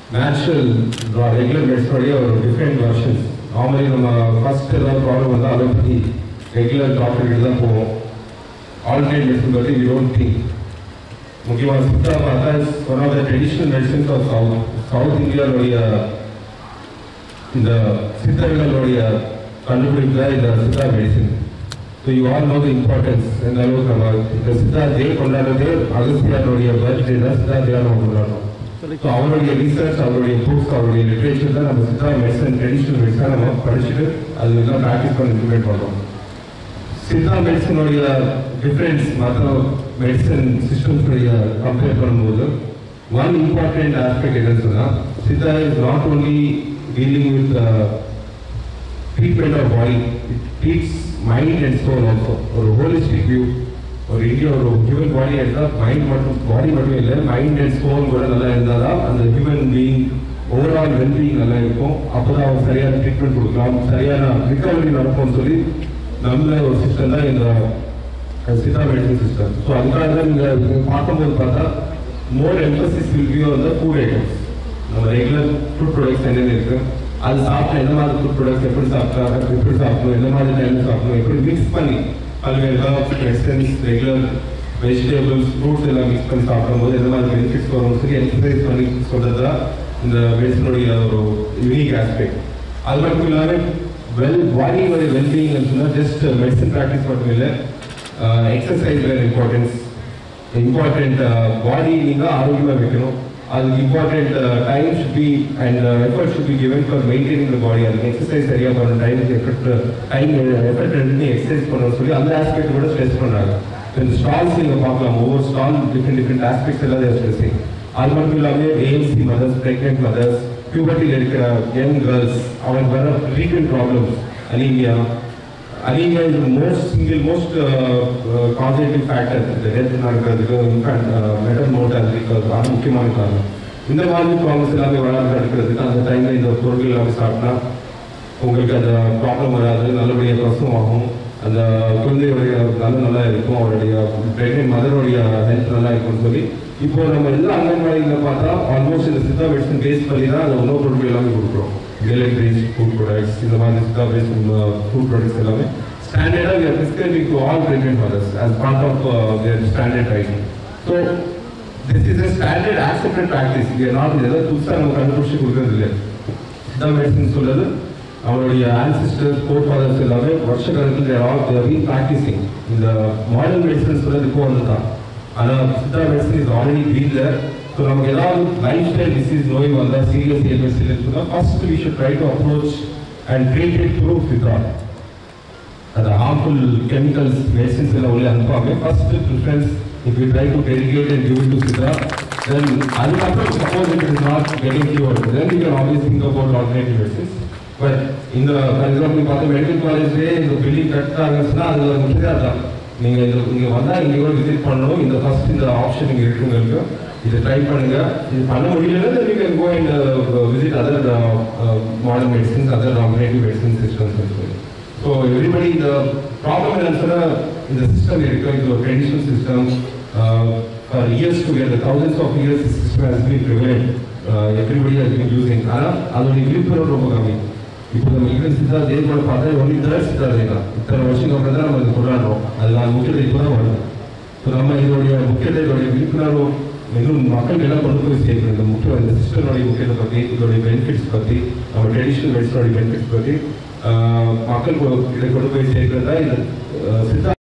Natural regular மெடிசனுடைய ஒரு different versions normally நம்ம ஃபர்ஸ்ட் ஏதாவது ப்ராப்ளம் வந்தால் அலோபதி ரெகுலர் டாக்டர் கிட்ட தான் போவோம் ஆல்டர்னேட் மெடிசன் பற்றி வி டோன்ட் திங்க் முக்கியமாக சித்தா பார்த்தா one of the traditional medicines of south south இந்தியாவுடைய இந்த சித்தர்களுடைய கண்டுபிடிப்புல இந்த Siddha medicine so you all know the importance எந்த அளவுக்கு நம்ம இந்த சித்தா டே கொண்டாடுறதே அகஸ்தியாருடைய பர்த்டே தான் சித்தா டே நம்ம கொண்டாடுறோம் ஸோ அவருடைய ரிசர்ச் அவருடைய புக்ஸ் அவருடைய லிட்ரேச்சர் தான் நம்ம சித்தா மெடிசன் ட்ரெடிஷ்னல் மெடிசன் நம்ம படிச்சுட்டு அது எல்லாம் ப்ராக்டிஸ் பண்ணி இம்ப்ளிமெண்ட் பண்ணுறோம் சித்தா மெடிசனுடைய டிஃபரன்ஸ் மற்ற மெடிசன் சிஸ்டம்ஸுடைய கம்பேர் பண்ணும்போது ஒன் இம்பார்ட்டன்ட் ஆஸ்பெக்ட் என்னன்னு சொன்னால் Siddha is not only dealing with treatment of body it treats mind and soul also ஒரு ஹோலிஸ்டிக் வியூ ஒரு இந்தியா ஒரு ஹியூமன் பாடி எடுத்தால் மைண்ட் மட்டும் பாடி மட்டும் இல்லை மைண்ட் அண்ட் சோல் கூட நல்லா இருந்தால் தான் அந்த ஹியூமன் பீயிங் ஓவரால் வெல்பீயிங் நல்லா இருக்கும் அப்போ தான் அவங்க சரியான ட்ரீட்மெண்ட் கொடுக்கலாம் சரியான ரிகவரி நடக்கும்னு சொல்லி நம்மள ஒரு சிஸ்டம் தான் இந்த சித்தா மெடிசன் சிஸ்டம் ஸோ அதுக்காக தான் நீங்கள் பார்க்கும்போது பார்த்தா more emphasis will be on the food items நம்ம ரெகுலர் ஃபுட் ப்ராடக்ட்ஸ் என்னென்ன இருக்கு அது சாப்பிட்டா எந்த மாதிரி ஃபுட் ப்ராடக்ட்ஸ் எப்படி சாப்பிட்டா எப்படி சாப்பிடணும் எந்த மாதிரி டைம் சாப்பிடணும் எப்படி மிக்ஸ் பண்ணி பல்வேறு herbs medicines regular vegetables fruits எல்லாம் மிக்ஸ் பண்ணி சாப்பிடும்போது எந்த மாதிரி பெனிஃபிட்ஸ் வரும்னு சொல்லி எக்ஸசைஸ் பண்ணி சொல்றது தான் இந்த மெடிசனுடைய ஒரு யூனிக் ஆஸ்பெக்ட் அது மட்டும் இல்லாமல் வெல் பாடியோடைய வெல்பீயிங் சொன்னால் ஜஸ்ட் மெடிசன் ப்ராக்டிஸ் மட்டும் இல்லை எக்ஸசைஸ் இம்பார்ட்டன்ஸ் இம்பார்ட்டன்ட் பாடி நீங்கள் ஆரோக்கியமாக வைக்கணும் அதுக்கு important time should be and effort should be given for maintaining the body அதுக்கு எக்ஸசைஸ் சரியாக பண்ணணும் டைம் எஃபர்ட் டைம் எஃபர்ட் ரெண்டு எக்ஸசைஸ் பண்ணணும்னு சொல்லி அந்த ஆஸ்பெக்ட் கூட ஸ்ட்ரெஸ் பண்ணுறாங்க இந்த ஸ்டால்ஸ் நீங்கள் பார்க்கலாம் ஒவ்வொரு ஸ்டால் டிஃப்ரெண்ட் டிஃப்ரெண்ட் ஆஸ்பெக்ட்ஸ் எல்லாம் ஸ்ட்ரெஸ்ஸிங் அது மட்டும் இல்லாமல் ஏஎம்சி மதர்ஸ் ப்ரெக்னென்ட் மதர்ஸ் பியூபர்ட்டியில் இருக்கிற யங் கேர்ள்ஸ் அவங்களுக்கு வர frequent problems anaemia anaemia is most single most concentrative factor இந்த ஹெல்த் நடக்கிறதுக்கு இன்ஃபேக்ட் மெடல் மோட்டாலிட்டிக்கு அது முக்கியமான காரணம் இந்த மாதிரி ப்ராப்ளம்ஸ் எல்லாமே வராமல் தடுக்கிறதுக்கு அந்த டைமில் இந்த பொருட்கள் எல்லாமே சாப்பிட்டா உங்களுக்கு அந்த ப்ராப்ளம் வராது நல்லபடியாக பிரசவம் ஆகும் அந்த குழந்தையுடைய நல்ல நல்லா இருக்கும் அவருடைய பிரெக்னென்ட் மதருடைய ஹெல்த் நல்லா இருக்கும்னு சொல்லி இப்போ நம்ம எல்லா அங்கன்வாடியில் பார்த்தா ஆல்மோஸ்ட் இந்த சித்தா மெடிசன் பேஸ் பண்ணி தான் அந்த உணவுப் பொருட்கள் எல்லாமே கொடுக்குறோம் எலக்ட்ரிக் ஃபுட் ப்ராடக்ட்ஸ் இந்த மாதிரி சித்தா பேஸ் ஃபுட் ப்ராடக்ட்ஸ் எல்லாமே ஸ்டாண்டர்டாக we are prescribing to all pregnant mothers as part of uh, their standard writing. So this is a standard accepted practice. We are not ஏதோ புதுசாக நம்ம கண்டுபிடிச்சு கொடுக்கறது இல்லை சித்தா மெடிசன் சொல்றது அவருடைய ஆன்சிஸ்டர்ஸ் ஃபோர் ஃபாதர்ஸ் எல்லாமே வருஷ கணக்கில் there all there been practising இந்த மாடர்ன் மெடிசன் சொல்றது இப்போ வந்து தான் ஆனால் Siddha medicine is already been there so நமக்கு ஏதாவது லைஃப் ஸ்டைல் டிசீஸ் நோய் வந்தால் சீரியஸ் ஏல்மெண்ட்ஸ் இல்லைன்னு first we should try to approach and treat it through Siddha அந்த ஹார்ம்ஃபுல் கெமிக்கல்ஸ் மெடிசின்ஸ் எல்லாம் உள்ள அனுப்பாம first preference if you try to dedicate and give to Siddha then அதுக்கப்புறம் suppose it is not getting cure then you can always think about alternative medicines but இந்த for example பார்த்து medical காலேஜ்லேயே இந்த building கட்டாங்கன்னு சொன்னால் அது ஒரு முக்கியதாக தான் நீங்கள் இந்த இங்கே வந்தால் இங்கே கூட விசிட் பண்ணணும் இந்த ஃபர்ஸ்ட் இந்த ஆப்ஷன் இங்கே இருக்கு உங்களுக்கு இதை ட்ரை பண்ணுங்க இது பண்ண முடியலன்னா then you can go and visit other modern medicines other alternative medicine systems சொல்லி ஸோ எவ்ரிபடி இந்த ப்ராப்ளம் என்னன்னு சொன்னால் இந்த சிஸ்டம் இருக்கு இது ஒரு traditional system for years together thousands of years system has been prevent everybody has been using ஆனால் அதோடைய விழிப்புணர்வு ரொம்ப கம்மி இப்போ நம்ம ஈவன் சித்தா தேவ் கூட பார்த்தா ஒன்லி தேர்ட் சித்தா தேவா இத்தனை வருஷம் அப்புறம் தான் நம்ம இது கொண்டாடுறோம் அது நான் முக்கியத்தை இப்போ தான் வருது ஸோ நம்ம இதோடைய முக்கியத்தை இதோடைய விழிப்புணர்வு இன்னும் மக்களுக்கு எல்லாம் கொண்டு போய் சேர்க்கணும் இந்த முக்கிய இந்த சிஸ்டனுடைய முக்கியத்தை பற்றி இதோடைய பெனிஃபிட்ஸ் பற்றி நம்ம ட்ரெடிஷ்னல் மெடிசனுடைய பெனிஃபிட்ஸ் பற்றி ஆஹ் மக்கள் இதை கொண்டு போய் சேர்க்கிறது தான் இந்த ஆஹ் சித்தா